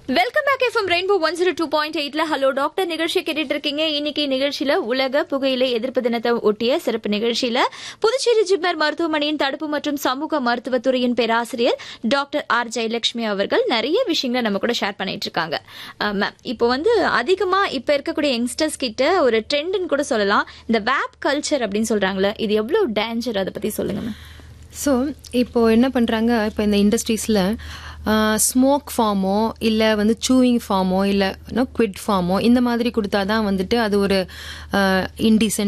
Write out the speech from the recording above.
welcome back FM rainbow one zero two point எயிட்ல hello doctor நிகழ்ச்சி கேட்டுட்டு இருக்கீங்க இன்னைக்கு நிகழ்ச்சியில உலக புகையிலை எதிர்ப்பு தினத்தை ஒட்டிய சிறப்பு நிகழ்ச்சியில புதுச்சேரி ஜிப்மர் மருத்துவமனையின் தடுப்பு மற்றும் சமூக மருத்துவத்துறையின் பேராசிரியர் டாக்டர் ஆர் ஜெயலட்சுமி அவர்கள் நிறைய விஷயங்களை நம்ம கூட ஷேர் பண்ணிட்டு இருக்காங்க மேம் இப்போ வந்து அதிகமா இப்ப இருக்கக்கூடிய யங்ஸ்டர்ஸ் கிட்ட ஒரு ட்ரெண்ட்னு கூட சொல்லலாம் இந்த வேப் கல்ச்சர் அப்படின்னு சொல்றாங்களே இது எவ்வளவு டேஞ்சர் அதை பத்தி சொல்லுங்க மேம் ஸோ இப்போ என்ன பண்ணுறாங்க இப்போ இந்த இண்டஸ்ட்ரீஸில் ஸ்மோக் ஃபார்மோ இல்லை வந்து சூயிங் ஃபார்மோ இல்லை குவிட் ஃபார்மோ இந்த மாதிரி கொடுத்தா தான் வந்துட்டு அது ஒரு இன்டீசென்ட்